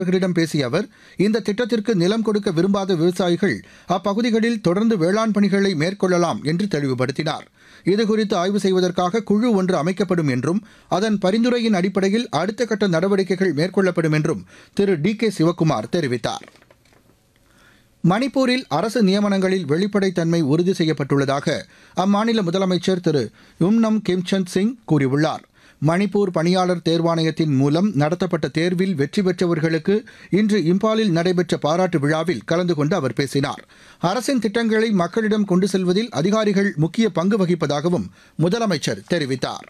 செய்தியாளர்களிடம் பேசிய அவர் இந்த திட்டத்திற்கு நிலம் கொடுக்க விரும்பாத விவசாயிகள் அப்பகுதிகளில் தொடர்ந்து வேளாண் பணிகளை மேற்கொள்ளலாம் என்று தெளிவுபடுத்தினார் இதுகுறித்து ஆய்வு செய்வதற்காக குழு ஒன்று அமைக்கப்படும் என்றும் அதன் பரிந்துரையின் அடிப்படையில் அடுத்த கட்ட நடவடிக்கைகள் மேற்கொள்ளப்படும் என்றும் திரு டி கே சிவக்குமார் தெரிவித்தார் மணிப்பூரில் அரசு நியமனங்களில் வெளிப்படைத்தன்மை உறுதி செய்யப்பட்டுள்ளதாக அம்மாநில முதலமைச்சர் திரு யும்னம் கிம்சந்த் சிங் கூறியுள்ளார் மணிப்பூர் பணியாளர் தேர்வாணையத்தின் மூலம் நடத்தப்பட்ட தேர்வில் வெற்றி பெற்றவர்களுக்கு இன்று இம்பாலில் நடைபெற்ற பாராட்டு விழாவில் கலந்து கொண்டு அவர் பேசினார் அரசின் திட்டங்களை மக்களிடம் கொண்டு செல்வதில் அதிகாரிகள் முக்கிய பங்கு வகிப்பதாகவும் முதலமைச்சர் தெரிவித்தார்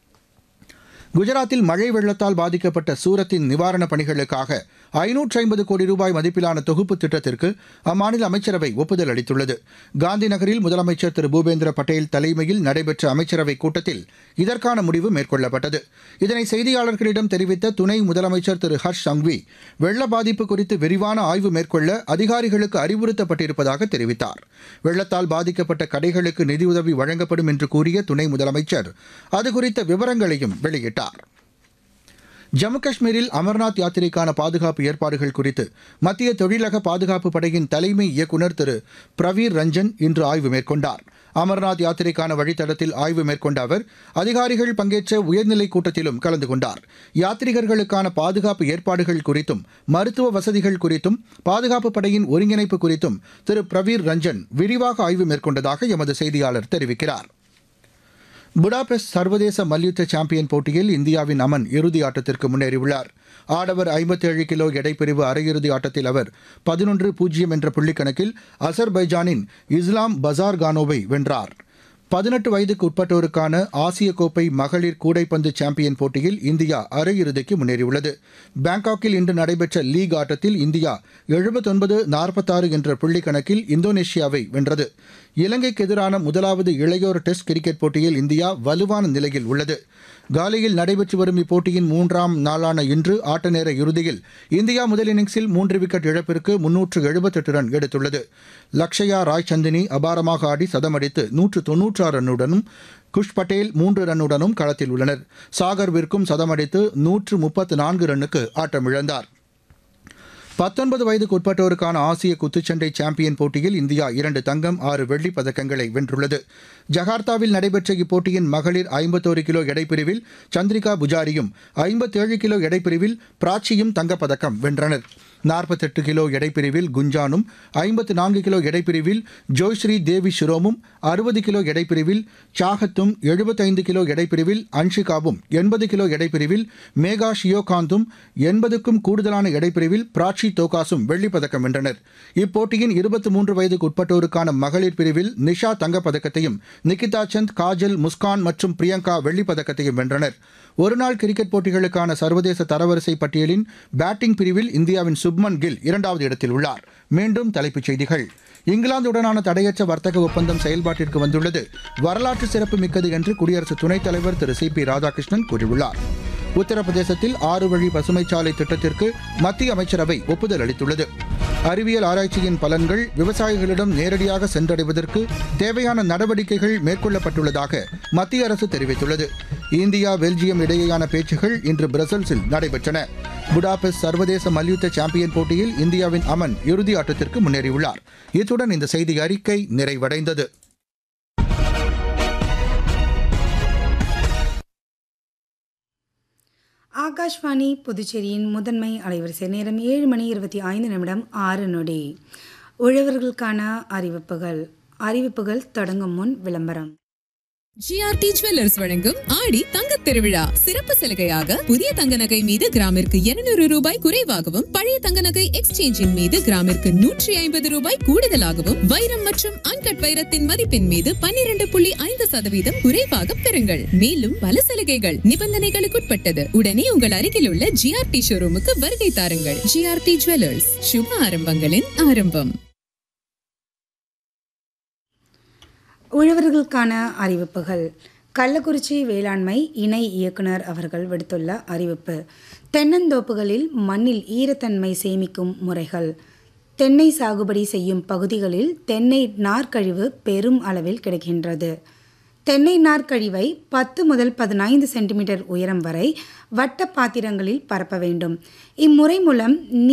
குஜராத்தில் மழை வெள்ளத்தால் பாதிக்கப்பட்ட சூரத்தின் நிவாரணப் பணிகளுக்காக ஐநூற்று ஐம்பது கோடி ரூபாய் மதிப்பிலான தொகுப்பு திட்டத்திற்கு அம்மாநில அமைச்சரவை ஒப்புதல் அளித்துள்ளது காந்தி நகரில் முதலமைச்சர் திரு பூபேந்திர பட்டேல் தலைமையில் நடைபெற்ற அமைச்சரவைக் கூட்டத்தில் இதற்கான முடிவு மேற்கொள்ளப்பட்டது இதனை செய்தியாளர்களிடம் தெரிவித்த துணை முதலமைச்சர் திரு ஹர்ஷ் சங்வி வெள்ள பாதிப்பு குறித்து விரிவான ஆய்வு மேற்கொள்ள அதிகாரிகளுக்கு அறிவுறுத்தப்பட்டிருப்பதாக தெரிவித்தார் வெள்ளத்தால் பாதிக்கப்பட்ட கடைகளுக்கு நிதியுதவி வழங்கப்படும் என்று கூறிய துணை முதலமைச்சர் அது குறித்த விவரங்களையும் வெளியிட்டார் ஜம்மு காஷ்மீரில் அமர்நாத் யாத்திரைக்கான பாதுகாப்பு ஏற்பாடுகள் குறித்து மத்திய தொழிலக பாதுகாப்பு படையின் தலைமை இயக்குநர் திரு பிரவீர் ரஞ்சன் இன்று ஆய்வு மேற்கொண்டார் அமர்நாத் யாத்திரைக்கான வழித்தடத்தில் ஆய்வு மேற்கொண்ட அவர் அதிகாரிகள் பங்கேற்ற உயர்நிலைக் கூட்டத்திலும் கலந்து கொண்டார் யாத்ரீகர்களுக்கான பாதுகாப்பு ஏற்பாடுகள் குறித்தும் மருத்துவ வசதிகள் குறித்தும் பாதுகாப்பு படையின் ஒருங்கிணைப்பு குறித்தும் திரு பிரவீர் ரஞ்சன் விரிவாக ஆய்வு மேற்கொண்டதாக எமது செய்தியாளர் தெரிவிக்கிறார் புடாபெஸ்ட் சர்வதேச மல்யுத்த சாம்பியன் போட்டியில் இந்தியாவின் அமன் இறுதி ஆட்டத்திற்கு முன்னேறியுள்ளார் ஆடவர் ஐம்பத்தேழு கிலோ எடைப்பிரிவு அரையிறுதி ஆட்டத்தில் அவர் பதினொன்று பூஜ்ஜியம் என்ற புள்ளிக்கணக்கில் அசர்பைஜானின் இஸ்லாம் பசார் கானோவை வென்றார் பதினெட்டு வயதுக்கு உட்பட்டோருக்கான ஆசிய கோப்பை மகளிர் கூடைப்பந்து சாம்பியன் போட்டியில் இந்தியா அரையிறுதிக்கு முன்னேறியுள்ளது பாங்காக்கில் இன்று நடைபெற்ற லீக் ஆட்டத்தில் இந்தியா எழுபத்தொன்பது நாற்பத்தாறு என்ற புள்ளிக்கணக்கில் இந்தோனேஷியாவை வென்றது இலங்கைக்கு எதிரான முதலாவது இளையோர் டெஸ்ட் கிரிக்கெட் போட்டியில் இந்தியா வலுவான நிலையில் உள்ளது காலியில் நடைபெற்று வரும் இப்போட்டியின் மூன்றாம் நாளான இன்று ஆட்ட நேர இறுதியில் இந்தியா முதல் இன்னிங்ஸில் மூன்று விக்கெட் இழப்பிற்கு முன்னூற்று எழுபத்தெட்டு ரன் எடுத்துள்ளது லக்ஷயா ராய் சந்தினி அபாரமாக ஆடி சதமடித்து நூற்று தொன்னூற்றாறு ரன்னுடனும் குஷ் பட்டேல் மூன்று ரன்னுடனும் களத்தில் உள்ளனர் சாகர் விற்கும் சதமடித்து நூற்று முப்பத்து நான்கு ரன்னுக்கு ஆட்டமிழந்தார் பத்தொன்பது வயதுக்கு உட்பட்டோருக்கான ஆசிய குத்துச்சண்டை சாம்பியன் போட்டியில் இந்தியா இரண்டு தங்கம் ஆறு வெள்ளிப் பதக்கங்களை வென்றுள்ளது ஜகார்த்தாவில் நடைபெற்ற இப்போட்டியின் மகளிர் ஐம்பத்தோரு கிலோ எடைப்பிரிவில் சந்திரிகா புஜாரியும் ஐம்பத்தேழு கிலோ எடைப்பிரிவில் பிராச்சியும் தங்கப்பதக்கம் வென்றனர் நாற்பத்தெட்டு கிலோ எடைப்பிரிவில் குஞ்சானும் ஐம்பத்து நான்கு கிலோ எடைப்பிரிவில் ஜோய்ஸ்ரீ தேவி ஷிரோமும் அறுபது கிலோ எடைப்பிரிவில் சாகத்தும் எழுபத்தைந்து கிலோ எடைப்பிரிவில் அன்ஷிகாவும் எண்பது கிலோ எடைப்பிரிவில் மேகா ஷியோகாந்தும் எண்பதுக்கும் கூடுதலான எடைப்பிரிவில் பிராச்சி தோகாசும் வெள்ளிப் பதக்கம் வென்றனர் இப்போட்டியின் இருபத்தி மூன்று வயதுக்கு உட்பட்டோருக்கான மகளிர் பிரிவில் நிஷா தங்கப்பதக்கத்தையும் நிகிதா சந்த் காஜல் முஸ்கான் மற்றும் பிரியங்கா வெள்ளிப் பதக்கத்தையும் வென்றனர் ஒருநாள் கிரிக்கெட் போட்டிகளுக்கான சர்வதேச தரவரிசை பட்டியலின் பேட்டிங் பிரிவில் இந்தியாவின் சுப்மன் கில் இரண்டாவது இடத்தில் உள்ளார் மீண்டும் தலைப்புச் செய்திகள் இங்கிலாந்துடனான தடையற்ற வர்த்தக ஒப்பந்தம் செயல்பாட்டிற்கு வந்துள்ளது வரலாற்று சிறப்பு மிக்கது என்று குடியரசு துணைத் தலைவர் திரு சி பி ராதாகிருஷ்ணன் கூறியுள்ளார் உத்தரப்பிரதேசத்தில் ஆறு வழி பசுமைச்சாலை திட்டத்திற்கு மத்திய அமைச்சரவை ஒப்புதல் அளித்துள்ளது அறிவியல் ஆராய்ச்சியின் பலன்கள் விவசாயிகளிடம் நேரடியாக சென்றடைவதற்கு தேவையான நடவடிக்கைகள் மேற்கொள்ளப்பட்டுள்ளதாக மத்திய அரசு தெரிவித்துள்ளது இந்தியா பெல்ஜியம் இடையேயான பேச்சுகள் இன்று பிரசல்ஸில் நடைபெற்றன புடாபெஸ்ட் சர்வதேச மல்யுத்த சாம்பியன் போட்டியில் இந்தியாவின் அமன் இறுதி ஆட்டத்திற்கு முன்னேறியுள்ளார் இத்துடன் இந்த செய்தி அறிக்கை நிறைவடைந்தது ஆகாஷ்வாணி புதுச்சேரியின் முதன்மை அலைவரிசை நேரம் ஏழு மணி இருபத்தி ஐந்து நிமிடம் ஆறு நொடி உழவர்களுக்கான அறிவிப்புகள் அறிவிப்புகள் தொடங்கும் முன் விளம்பரம் ஜிஆர்டி ஜுவல்லர்ஸ் வழங்கும் ஆடி தங்கத் திருவிழா சிறப்பு சலுகையாக புதிய தங்க நகை மீது கிராமிற்கு இருநூறு ரூபாய் குறைவாகவும் பழைய தங்க நகை எக்ஸ்சேஞ்சின் மீது கிராமிற்கு நூற்றி ஐம்பது ரூபாய் கூடுதலாகவும் வைரம் மற்றும் அன்கட் வைரத்தின் மதிப்பின் மீது பன்னிரண்டு புள்ளி ஐந்து சதவீதம் குறைவாக பெறுங்கள் மேலும் பல சலுகைகள் நிபந்தனைகளுக்குட்பட்டது உடனே உங்கள் அருகில் உள்ள ஜிஆர்டி ஷோரூமுக்கு வருகை தாருங்கள் ஜிஆர்டி ஜுவல்லர்ஸ் சுப ஆரம்பங்களின் ஆரம்பம் உழவர்களுக்கான அறிவிப்புகள் கள்ளக்குறிச்சி வேளாண்மை இணை இயக்குனர் அவர்கள் விடுத்துள்ள அறிவிப்பு தென்னந்தோப்புகளில் மண்ணில் ஈரத்தன்மை சேமிக்கும் முறைகள் தென்னை சாகுபடி செய்யும் பகுதிகளில் தென்னை நார்க்கழிவு பெரும் அளவில் கிடைக்கின்றது தென்னை நார் கழிவை பத்து முதல் பதினைந்து சென்டிமீட்டர் உயரம் வரை வட்ட பாத்திரங்களில் பரப்ப வேண்டும் இம்முறை மூலம்